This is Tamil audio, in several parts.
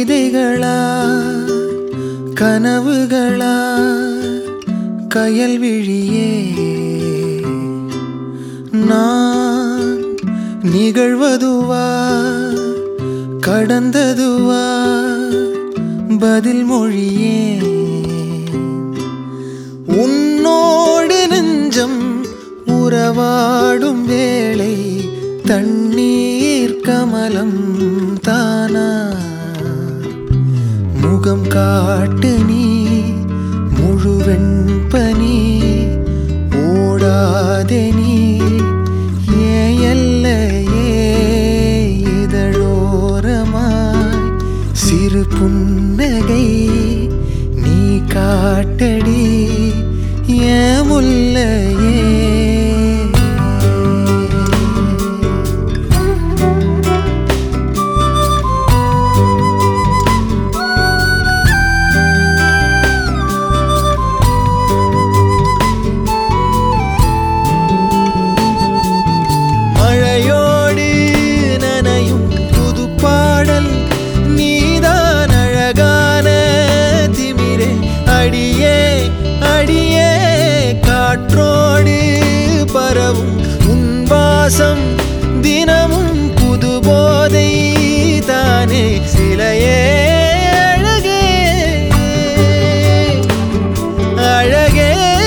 கவிதைகளா கனவுகளா கயல்விழியே நான் நிகழ்வதுவா கடந்ததுவா பதில் மொழியே உன்னோடு நெஞ்சம் உறவாடும் வேளை தண்ணீர் கமலம் தானா முகம் காட்டு நீ முழுவெண் பனி ஓடாதே நீ ஏன் எல்லையே இதழோரமாய் சிறு புன்னகை நீ காட்டடி ஏன் முல்லையே மழையோடு நனையும் புது பாடல் நீதான் அழகான திமிரே அடியே அடியே காற்றோடு பரவும் உன் வாசம் தினமும் புது போதை தானே சிலையே அழகே அழகே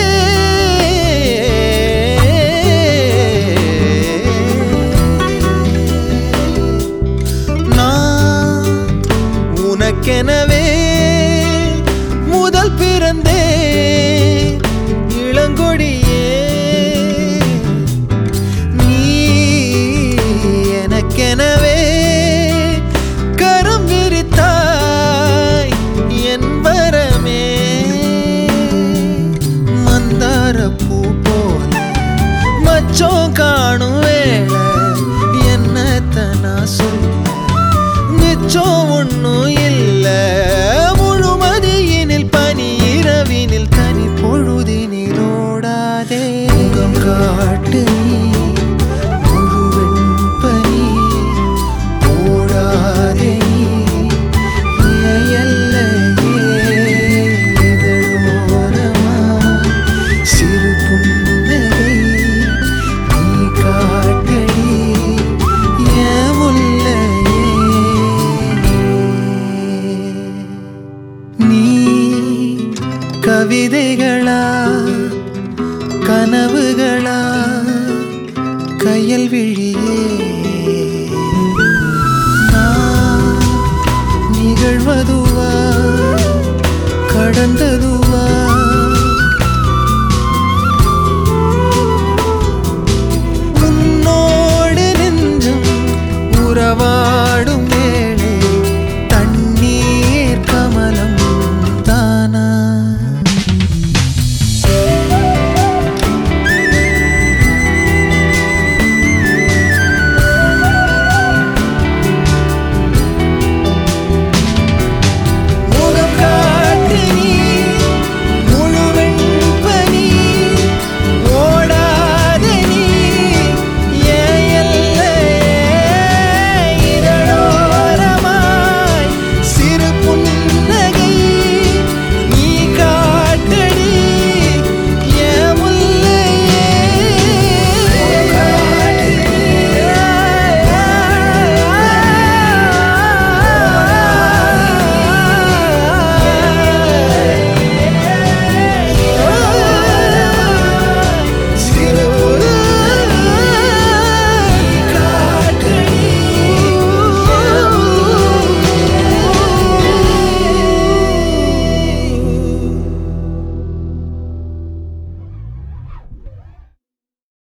நான் உனக்கெனவே முதல் பிறந்தே இளங்கொடியே நீ எனக்கெனவே கரம் விரித்தாய் என் வரமே மந்தார பூ போல மச்சம் காணும் வேளை என்னத்த நான் சொல்ல மிச்சம் ஒன்றும் இல்ல முழுமதியினில் பனி இரவினில் தனி பொழுதினில் ஓடாதே முகம் காட்டு நீ முழுவெண் பனி ஓடாதே நீ என் எல்லையே இதழோரமாய் சிறு புன்னகை நீ காட்டடி ஏன் முல்லையே நீ கவிதைகளா கனவுகளா கையல் விழியே நான் நிகழ்வதுவா கடந்ததுவா